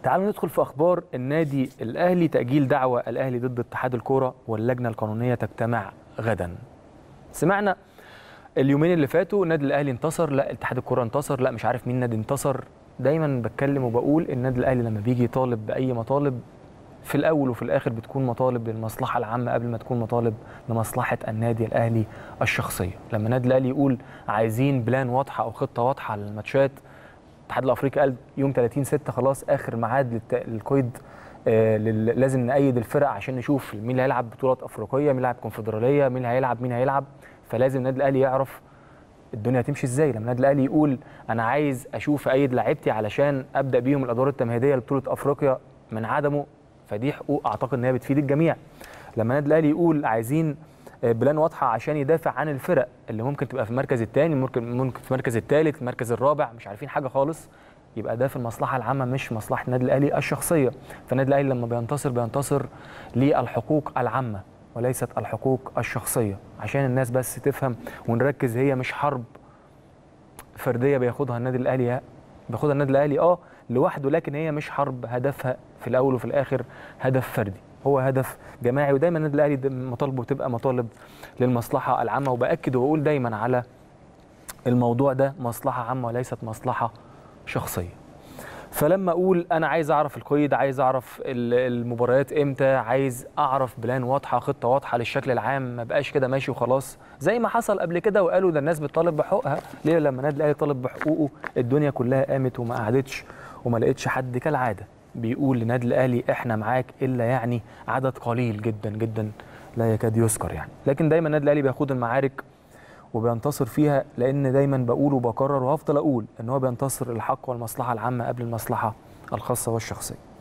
تعالوا ندخل في اخبار النادي الاهلي تاجيل دعوى الاهلي ضد اتحاد الكوره واللجنه القانونيه تجتمع غدا سمعنا اليومين اللي فاتوا النادي الاهلي انتصر لا اتحاد الكوره انتصر لا مش عارف مين نادي انتصر دايما بتكلم وبقول النادي الاهلي لما بيجي يطالب باي مطالب في الاول وفي الاخر بتكون مطالب للمصلحه العامه قبل ما تكون مطالب لمصلحه النادي الاهلي الشخصيه لما النادي الاهلي يقول عايزين بلان واضحه او خطه واضحه للماتشات الاتحاد الافريقي قال يوم 30 6 خلاص اخر ميعاد للت- للقيد آه، لل- لازم نأيد الفرق عشان نشوف مين اللي هيلعب بطولات افريقيه مين اللي هيلعب كونفدراليه مين اللي هيلعب مين هيلعب فلازم النادي الاهلي يعرف الدنيا هتمشي ازاي لما النادي الاهلي يقول انا عايز اشوف ايد لعيبتي علشان ابدا بيهم الادوار التمهيديه لبطوله افريقيا من عدمه فدي حقوق اعتقد ان هي بتفيد الجميع لما النادي الاهلي يقول عايزين آه، بلان واضحه عشان يدافع عن الفرق اللي ممكن تبقى في المركز الثاني ممكن ممكن في المركز الثالث المركز الرابع مش عارفين حاجه خالص يبقى ده في المصلحه العامه مش مصلحه النادي الاهلي الشخصيه فالنادي الاهلي لما بينتصر بينتصر للحقوق العامه وليست الحقوق الشخصيه عشان الناس بس تفهم ونركز هي مش حرب فرديه بياخدها النادي الاهلي بياخدها النادي الاهلي اه لوحده لكن هي مش حرب هدفها في الاول وفي الاخر هدف فردي هو هدف جماعي ودايما النادي الاهلي ده مطالبه بتبقى مطالب للمصلحه العامه وباكد وبقول دايما على الموضوع ده مصلحه عامه وليست مصلحه شخصيه فلما اقول انا عايز اعرف القيد عايز اعرف ال- المباريات امتى عايز اعرف بلان واضحه خطه واضحه للشكل العام ما بقاش كده ماشي وخلاص زي ما حصل قبل كده وقالوا ده الناس بتطالب بحقوقها ليه لما النادي الاهلي طالب بحقوقه الدنيا كلها قامت وما قعدتش وما لقيتش حد كالعاده بيقول للنادي الاهلي احنا معاك الا يعني عدد قليل جدا جدا لا يكاد يذكر يعني لكن دايما النادي الاهلي بياخد المعارك وبينتصر فيها لان دايما بقول وبكرر وهفضل اقول ان هو بينتصر الحق والمصلحه العامه قبل المصلحه الخاصه والشخصيه